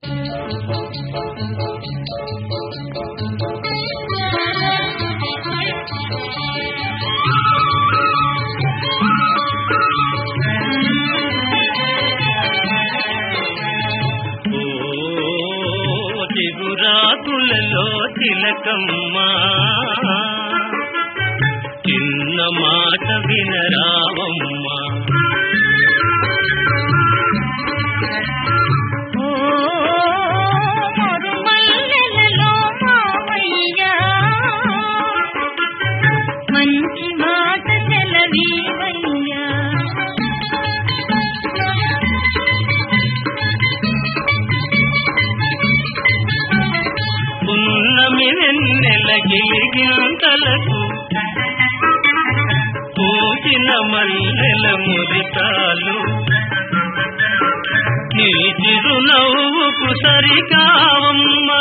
ఓ చిగురాకులలో తిలకమ్మ చిన్న మాట వినరావమ్మా ఓ మరుమల్లెలలో మావయ్య మంచి మాట సెలవీవయ్యా పున్నమి వెన్నెల గిలిగింతలకు పూసిన మల్లెల మురికాలు నీ చిరునవ్వుకు సరికావమ్మా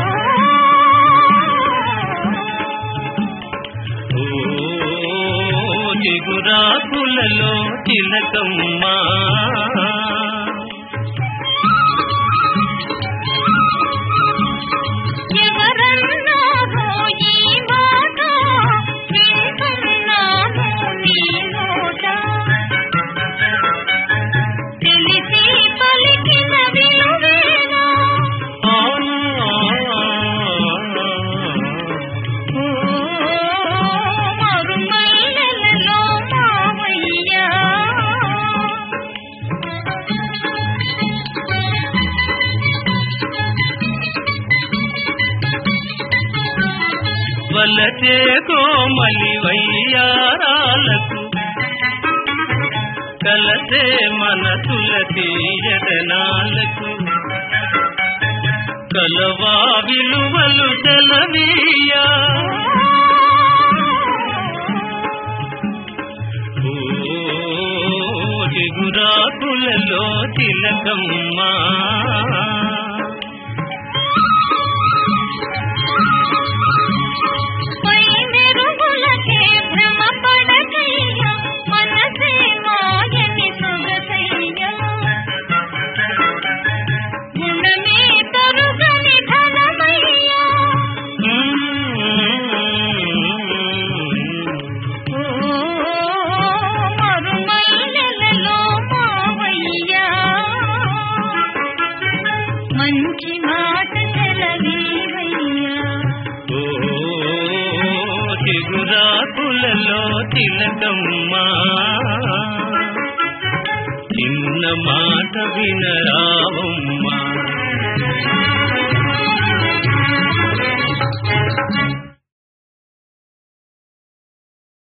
ఓ చిగురాకులలో తిలకమ్మా ఎవరన్నారో ఈ మాట వింటున్నాను నీ నోట తెలిసి పలికిన విలువేనా ఓ మరుమల్లెలలో మావయ్యా వలచే కోమలి వయ్యారాలకు కలసే మనసుల తీయదనాలకు కలవా విలువలు తెలవీయా ఓ చిగురాకులలో తిలకమ్మా పై మెరుగులకే భ్రమపడకయ్యా మనసే మాయని సొగసయ్యా గుణమే తరుగని ధనమయ్యా ఓ మరుమల్లెలలో మావయ్యా మంచి మాట సెలవీవయ్యా ఓ చిగురాకులలో తిలకమ్మా చిన్న మాట వినరావమ్మా